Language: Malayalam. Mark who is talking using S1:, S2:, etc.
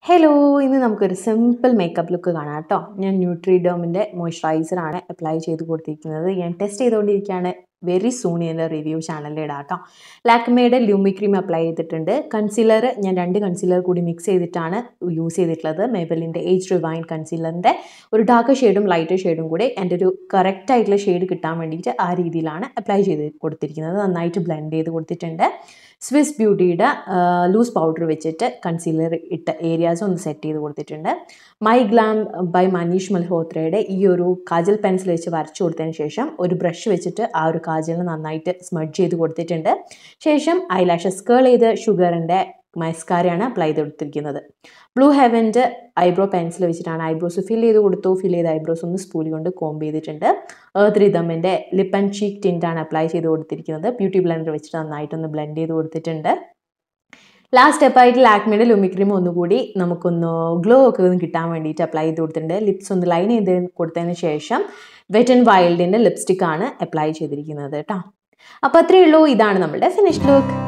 S1: ഹലോ ഇന്ന് നമുക്കൊരു സിമ്പിൾ മേക്കപ്പ് ലുക്ക് കാണാം കേട്ടോ ഞാൻ ന്യൂട്രിഡോമിൻ്റെ മോയ്സ്ചറൈസറാണ് അപ്ലൈ ചെയ്ത് കൊടുത്തിരിക്കുന്നത് ഞാൻ ടെസ്റ്റ് ചെയ്തുകൊണ്ടിരിക്കുകയാണ് വെരി സൂൺ ഇതിൻ്റെ റിവ്യൂ ചാനലിൽ ഇടാം കേട്ടോ ലാക്മയുടെ ല്യൂമി ക്രീം അപ്ലൈ ചെയ്തിട്ടുണ്ട് കൺസീലർ ഞാൻ രണ്ട് കൺസീലർ കൂടി മിക്സ് ചെയ്തിട്ടാണ് യൂസ് ചെയ്തിട്ടുള്ളത് മേബലിൻ്റെ ഏജ് റിവൈൻ കൺസീലറിൻ്റെ ഒരു ഡാർക്ക് ഷെയ്ഡും ലൈറ്റ് ഷെയ്ഡും കൂടി എൻ്റെ ഒരു കറക്റ്റ് ആയിട്ടുള്ള ഷെയ്ഡ് കിട്ടാൻ വേണ്ടിയിട്ട് ആ രീതിയിലാണ് അപ്ലൈ ചെയ്ത് കൊടുത്തിരിക്കുന്നത് നന്നായിട്ട് ബ്ലെൻഡ് ചെയ്ത് കൊടുത്തിട്ടുണ്ട് സ്വിസ് ബ്യൂട്ടിയുടെ ലൂസ് പൗഡർ വെച്ചിട്ട് കൺസീലർ ഇട്ട ഏരിയാസ് ഒന്ന് സെറ്റ് ചെയ്ത് കൊടുത്തിട്ടുണ്ട് മൈ ഗ്ലാം ബൈ മനീഷ് മൽഹോത്രയുടെ ഈ ഒരു കാജൽ പെൻസിൽ വെച്ച് വരച്ചു കൊടുത്തതിന് ശേഷം ഒരു ബ്രഷ് വെച്ചിട്ട് ആ ഒരു കാജലിന് നന്നായിട്ട് സ്മഡ്ജ് ചെയ്ത് കൊടുത്തിട്ടുണ്ട് ശേഷം ഐലാഷസ് കേൾ ചെയ്ത് ഷുഗറിൻ്റെ മസ്കാരയാണ് അപ്ലൈ ചെയ്ത് കൊടുത്തിരിക്കുന്നത് ബ്ലൂ ഹെവൻ്റെ ഐബ്രോ പെൻസിൽ വെച്ചിട്ടാണ് ഐബ്രോസ് ഫിൽ ചെയ്ത് കൊടുത്തു ഫിൽ ചെയ്ത ഐബ്രോസ് ഒന്ന് സ്പൂലി കൊണ്ട് കോംബ് ചെയ്തിട്ടുണ്ട് ഏർത്ത് റിതമിൻ്റെ ലിപ്പ് ആൻഡ് ചീക്ക് ടിൻ്റാണ് അപ്ലൈ ചെയ്ത് കൊടുത്തിരിക്കുന്നത് ബ്യൂട്ടി ബ്ലെൻഡർ വെച്ചിട്ട് നന്നായിട്ടൊന്ന് ബ്ലെൻഡ് ചെയ്ത് കൊടുത്തിട്ടുണ്ട് ലാസ്റ്റ് സ്റ്റെപ്പായിട്ട് ലാക്മിയുടെ ലുമി ക്രീം ഒന്നുകൂടി നമുക്കൊന്ന് ഗ്ലോ ഒക്കെ ഒന്ന് കിട്ടാൻ വേണ്ടിയിട്ട് അപ്ലൈ ചെയ്ത് കൊടുത്തിട്ടുണ്ട് ലിപ്സ് ഒന്ന് ലൈൻ ചെയ്ത് കൊടുത്തതിന് ശേഷം വെറ്റ് ആൻഡ് വൈൽഡിൻ്റെ ലിപ്സ്റ്റിക്കാണ് അപ്ലൈ ചെയ്തിരിക്കുന്നത് കേട്ടോ അപ്പോൾ അത്രയേ ഉള്ളൂ ഇതാണ് നമ്മുടെ ഫിനിഷ് ലുക്ക്